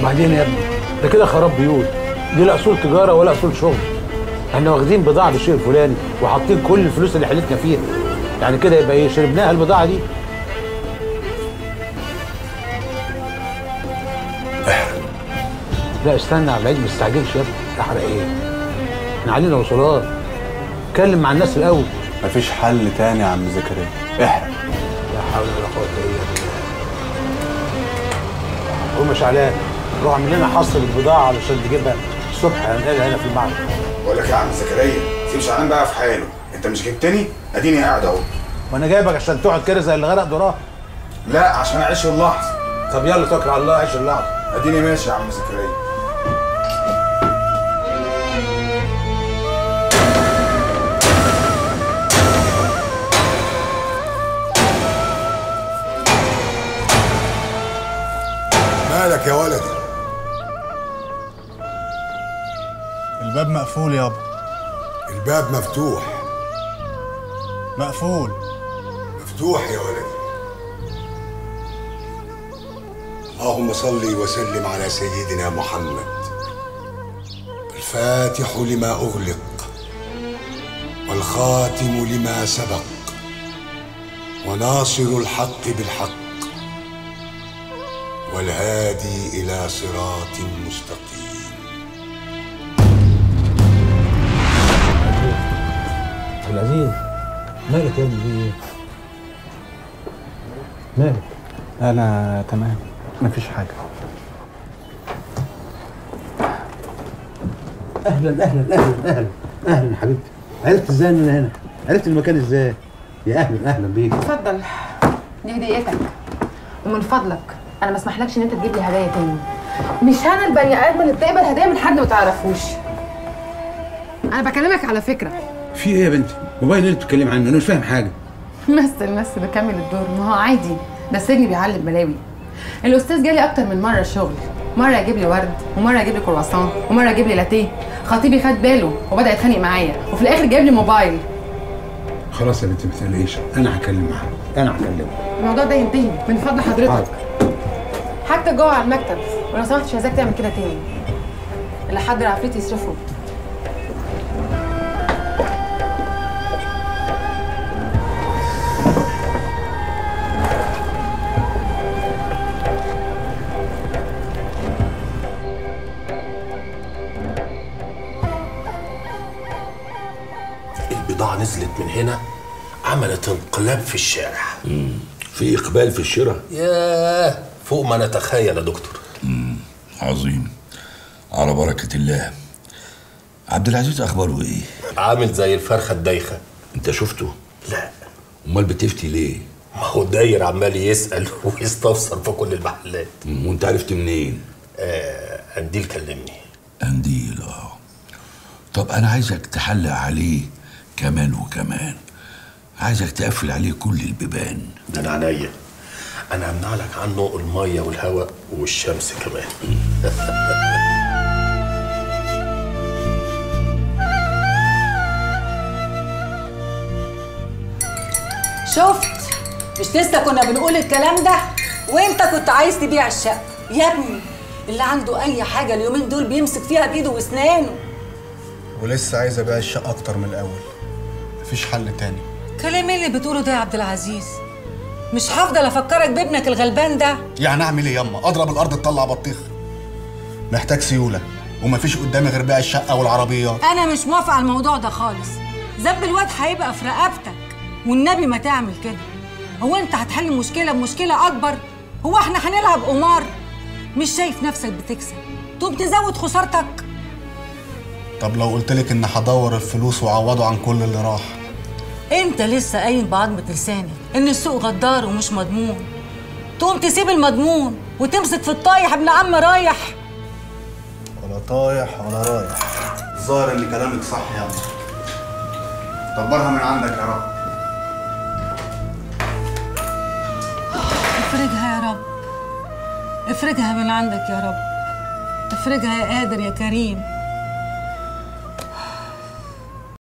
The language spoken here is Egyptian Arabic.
وبعدين يا ابني ده كده خراب بيوت دي لا اصول تجاره ولا اصول شغل احنا واخدين بضاعه بالشيء الفلاني وحاطين كل الفلوس اللي حلتنا فيها يعني كده يبقى ايه شربناها البضاعه دي لا استنى يا عبد العزيز ما تستعجلش يا ابني احرق ايه احنا علينا وصولات اتكلم مع الناس الاول مفيش حل تاني يا عم زكريا احرق لا حول ولا قوه الا بالله قوم يا شعلان روح اعمل لنا حصر البضاعه علشان تجيبها الصبح هنقلها هنا في المعرض بقول لك يا عم زكريا سيب شعلان بقى في حاله انت مش جبتني اديني قاعد اهو وانا جايبك عشان تقعد كده زي اللي غرق دراه لا عشان اعيش اللحظه طب يلا توكل على الله عيش اللحظه اديني ماشي يا عم زكريا مالك يا ولدي الباب مقفول يابا الباب مفتوح مقفول مفتوح يا ولدي اللهم صل وسلم على سيدنا محمد الفاتح لما أغلق والخاتم لما سبق وناصر الحق بالحق والهادي إلى صراط مستقيم عبد العزيز مالك يا ابني في ايه؟ مالك؟ انا تمام مفيش حاجه اهلا اهلا اهلا اهلا اهلا حبيبتي عرفت ازاي ان انا هنا؟ عرفت المكان ازاي؟ يا اهلا اهلا بيك اتفضل دي هديتك ومن فضلك انا ما اسمحلكش ان انت تجيب لي هدايا تاني مش انا البني ادم اللي بتقبل هدايا من حد ما تعرفوش انا بكلمك على فكره في ايه يا بنتي؟ موبايل اللي بتتكلم عنه انا مش فاهم حاجه مثل مثل بكمل الدور ما هو عادي ده السجن بيعلم بلاوي الاستاذ جالي اكتر من مره الشغل مره يجيب لي ورد ومره يجيب لي كرواسون ومره يجيب لي لاتيه خطيبي خد باله وبدا يتخانق معايا وفي الاخر جاب لي موبايل خلاص يا بنتي ما تقلقيش انا هكلم معاه انا هكلمه الموضوع ده ينتهي من فضل حضرتك حاجتك جوه على المكتب ولو سمحت مش عايزاك تعمل كده تاني اللي حد العفريت يصرفه البضاعة نزلت من هنا عملت انقلاب في الشارع في إقبال في الشراء ياه فوق ما نتخيل يا دكتور عظيم على بركة الله عبد العزيز أخباره إيه؟ عامل زي الفرخة الدايخة أنت شفته؟ لا أمال بتفتي ليه؟ ما هو داير عمال يسأل ويستفسر في كل المحلات مم، وأنت عرفت منين؟ آه قنديل كلمني قنديل اه طب أنا عايزك تحلق عليه كمان وكمان عايزك تقفل عليه كل البيبان ده انا عينيا انا همنع لك عنه المية والهواء والشمس كمان شفت مش لسه كنا بنقول الكلام ده وانت كنت عايز تبيع الشقه يا ابني اللي عنده اي حاجه اليومين دول بيمسك فيها بايده واسنانه ولسه عايز ابيع الشقه اكتر من الاول مفيش حل تاني كلام ايه اللي بتقوله ده يا عبد العزيز مش هفضل افكرك بابنك الغلبان ده يعني اعمل ايه ياما اضرب الارض تطلع بطيخ محتاج سيوله ومفيش قدامي غير بيع الشقه والعربيات انا مش موافقه على الموضوع ده خالص ذنب الواد هيبقى في رقبتك والنبي ما تعمل كده هو انت هتحل مشكله بمشكله اكبر هو احنا هنلعب قمار مش شايف نفسك بتكسب تقوم تزود خسارتك طب لو قلت لك ان هدور الفلوس واعوضه عن كل اللي راح انت لسه قايل بعضمة لسانك ان السوق غدار ومش مضمون تقوم تسيب المضمون وتمسك في الطايح ابن عم رايح ولا طايح ولا رايح الظاهر ان كلامك صح يا عم دبرها من عندك يا رب افرجها يا رب افرجها من عندك يا رب افرجها يا قادر يا كريم